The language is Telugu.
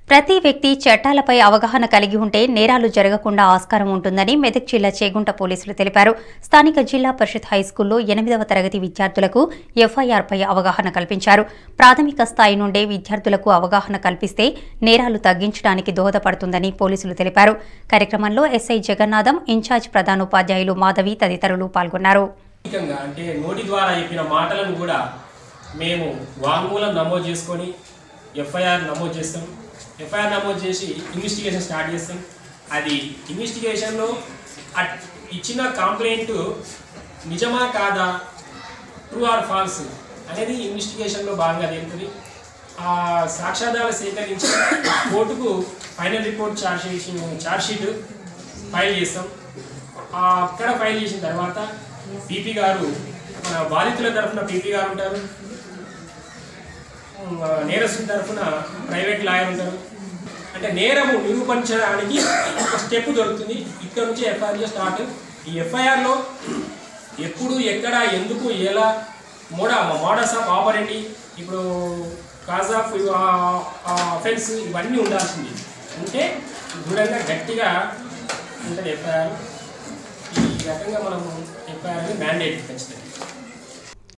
ప్రతి వ్యక్తి చట్టాలపై అవగాహన కలిగి ఉంటే నేరాలు జరగకుండా ఆస్కారం ఉంటుందని మెదక్ జిల్లా చేగుంట పోలీసులు తెలిపారు స్థానిక జిల్లా పరిషత్ హైస్కూల్లో ఎనిమిదవ తరగతి విద్యార్థులకు ఎఫ్ఐఆర్పై అవగాహన కల్పించారు ప్రాథమిక స్థాయి నుండే విద్యార్థులకు అవగాహన కల్పిస్తే నేరాలు తగ్గించడానికి దోహదపడుతుందని పోలీసులు తెలిపారు కార్యక్రమంలో ఎస్ఐ జగన్నాథం ఇన్ఛార్జ్ ప్రధానోపాధ్యాయులు మాధవి తదితరులు పాల్గొన్నారు ప్రాథమికంగా అంటే నోటి ద్వారా చెప్పిన మాటలను కూడా మేము వాంగ్మూలం నమోదు చేసుకొని ఎఫ్ఐఆర్ నమోదు చేస్తాం ఎఫ్ఐఆర్ నమోదు చేసి ఇన్వెస్టిగేషన్ స్టార్ట్ చేస్తాం అది ఇన్వెస్టిగేషన్లో అట్ ఇచ్చిన కంప్లైంట్ నిజమా కాదా ట్రూ ఆర్ ఫాల్స్ అనేది ఇన్వెస్టిగేషన్లో భాగంగా తెలుస్తుంది ఆ సాక్ష్యాధారాలు సేకరించి కోర్టుకు ఫైనల్ రిపోర్ట్ చార్జ్ చేసి చార్జ్ షీట్ ఫైల్ చేస్తాం ఆ అక్కడ ఫైల్ చేసిన తర్వాత పీపీ గారు మన బాధితుల తరఫున పీపీ గారు ఉంటారు ఉమ్, నేరస్తుల తరఫున ప్రైవేట్ లాయర్ ఉంటారు అంటే నేరము నిరూపించడానికి ఒక స్టెప్ దొరుకుతుంది ఇక్కడ నుంచి ఎఫ్ఐఆర్ స్టార్ట్ ఈ ఎఫ్ఐఆర్లో ఎప్పుడు ఎక్కడ ఎందుకు ఎలా మోడా మోడస్ ఆఫ్ ఆపరేటి ఇప్పుడు కాజ్ ఆఫ్ అఫెన్స్ ఇవన్నీ ఉండాల్సింది ఉంటే దృఢంగా గట్టిగా ఉంటుంది ఎఫ్ఐఆర్ ఈ రకంగా మనం ఎఫ్ఐఆర్ అనేది మ్యాండేట్ ఖచ్చితంగా